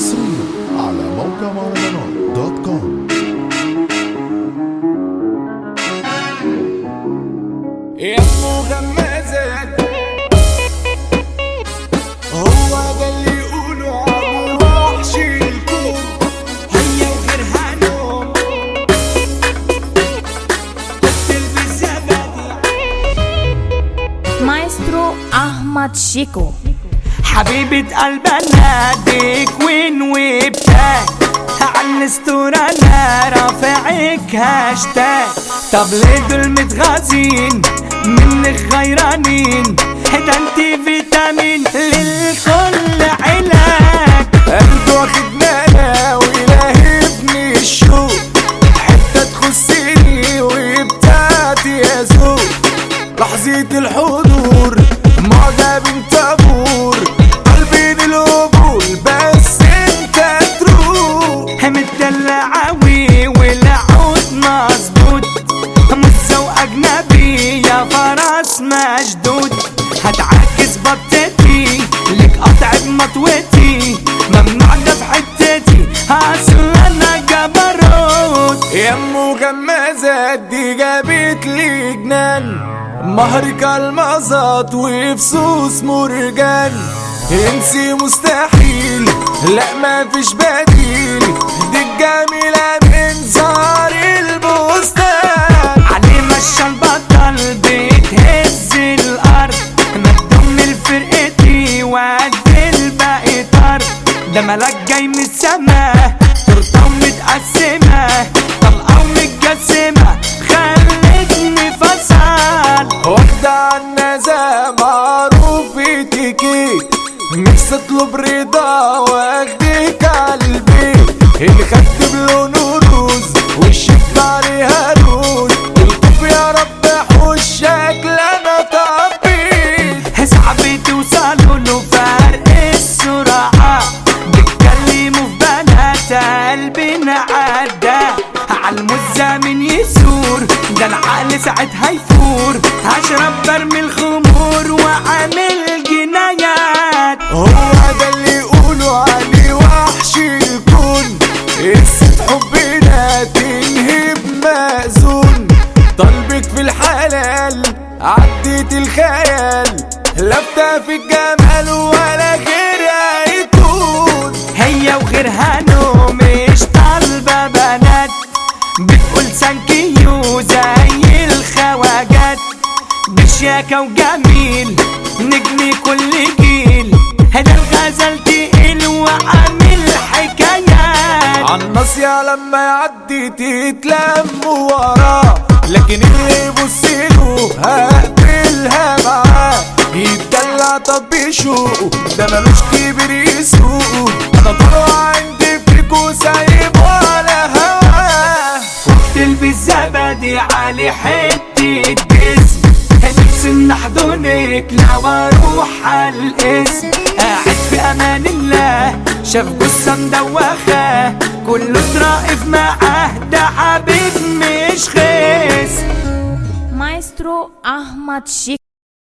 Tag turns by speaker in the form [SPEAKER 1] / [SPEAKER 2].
[SPEAKER 1] حصريا على موقع مهرجانات دوت كوم
[SPEAKER 2] يا مغمزات هو ده اللي يقولوا عمو وحش الكون هيا وغيرها نوم تلبس زبادي
[SPEAKER 3] مايسترو أحمد شيكو
[SPEAKER 2] حبيبة قلبنا دي كوين وبتاع على الستورة انا رافعك هاشتاج طب ليه دول متغازين منك غيرانين ده انت فيتامين للكل علاج انتوا واخدنا انا والهي ابن الشوق حتة تخصني وبتاعتي يا زوج لحظة الحضور معجب طابور قلبي القبول بس انت تروح متدلعاوي والعود مظبوط مزة واجنبي يا فرس مشدود هتعكس بطتي لك قطع بمطوتي ممنوع ده في حتتي اصل انا جبروت يا مغمزة دي جابت لي جنان مهرك المظات وفصوص مرجان انسي مستحيل لا ما فيش بديل دي الجميلة من زهر البستان علي مشى البطل بتهز الارض مدوم الفرقتي وقد الباقي طرد ده ملاك جاي من السما تورته متقسمة طلقة ومتجسمة خلتني فصل واخدة عالنزا معروف اتيكيت نفسي اطلب رضا واخدك عالبيت اللي خدت بلونه روز والشفت عليها روز الطف يا رب حوشك انا طبيت صعب توصلوا له فرق السرعة بيتكلموا في بنات قلبنا عدى عالمزة من يسور ده العقل ساعتها يفور هشرب برمي الخمور وعامل جنايات هو ده اللي يقولوا عليه وحش الكون قصة حبنا تنهي بمأذون طلبك في الحلال عديت الخيال لفتة في الجمال ولا غيرها يكون هي وغيرها نو مش طالبة بنات بتقول سانكيو زي الخواجات بشياكة وجميل نجم كل جيل هذا الغزل تقيل وعامل حكايات عالناصية لما يعدي تتلم وراه لكن اللي يبصله هقبلها معاه يتدلع طب بشوقه ده ملوش كبير يسوقه انا طلع عندي فيكو سايب ولا هواه تلبس زبدي على حتة جسم نفسي ان احضنك لو اروح على الاسم قاعد في امان الله شاف جثة مدوخة كله اتراقف معاه ده حبيب مش خيس
[SPEAKER 3] مايسترو أحمد شيكو